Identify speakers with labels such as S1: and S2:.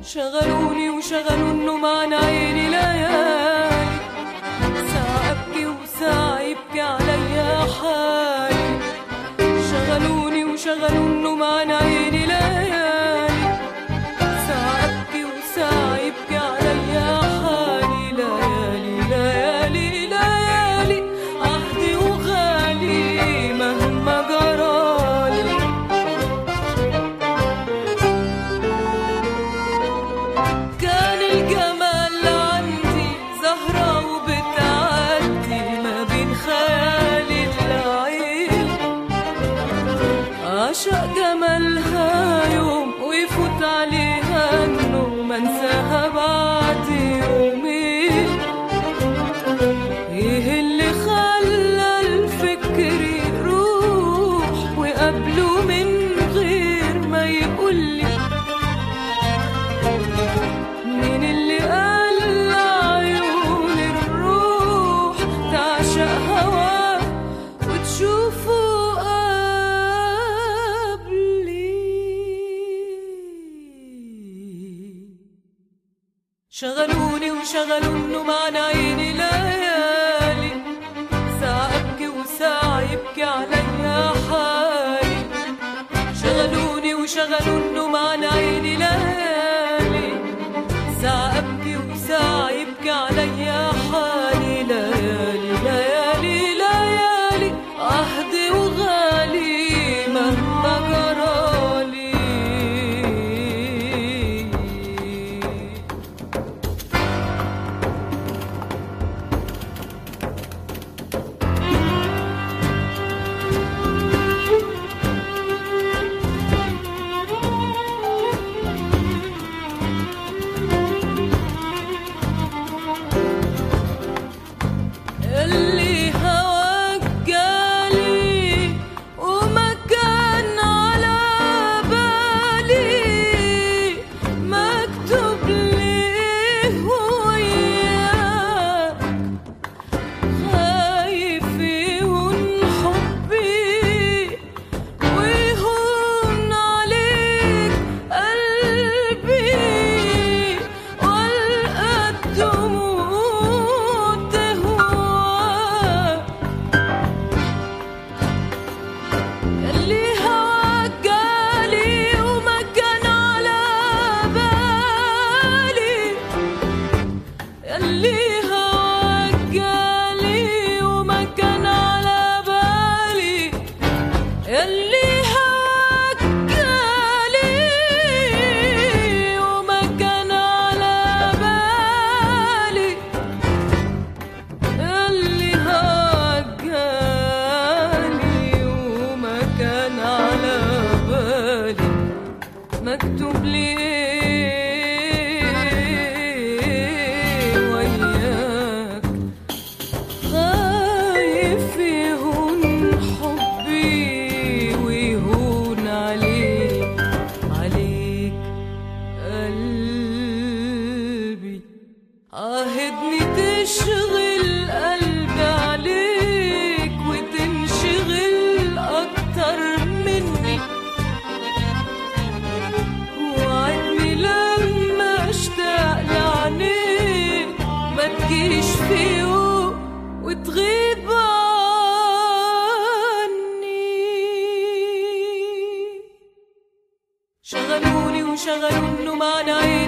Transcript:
S1: شغلوني وشغلوا النوم عن عيني ليالي ساعة أبكي وساعة يبكي عليا حالي شغلوني وشغلوا النوم عن عيني ليالي ساعة أبكي وساعة يبكي عليا حالي ليالي ليالي ليالي عهدي وغالي مهما جرالي كان الجمال عندي زهرة وبتعدي ما بين خيالي العين عشق جمالها يوم ويفوت عليها النوم ما انساها بعد يومين ايه اللي خلى الفكر يروح وقبله من غير ما يقولي مين اللي قال عيون الروح تعشق هواه وتشوفه قبلي شغلوني وشغلوا النوم عن عيني ليالي ساعة أبكي وساعة يبكي عليا حالي شغلوني وشغلوا النوم عن عيني ليالي ساعة أبكي وساعة يبكي عليا حالي ليالي ليالي ليالي عهدي وغالي مهما جرالي اللي هواك جالي وما كان على بالي مكتوب ليه وياك خايف يهون حبي ويهون عليك قلبي والقى الدموع تهواك اللي هواك جالي وما كان على بالي اللي هواك جالي وما كان على بالي اللي هواك جالي وما كان على بالي اللي هواك جالي وما كان على بالي مكتوب لي إيه وياك خايف يهون حبي ويهون عليك عليك قلبي عاهدني تشغل قلبي عليك وتنشغل أكتر مني وعدني لما اشتاق لعينيك ما تجيش في يوم وتغيب عني شغلوني وشغلوا النوم عن عيني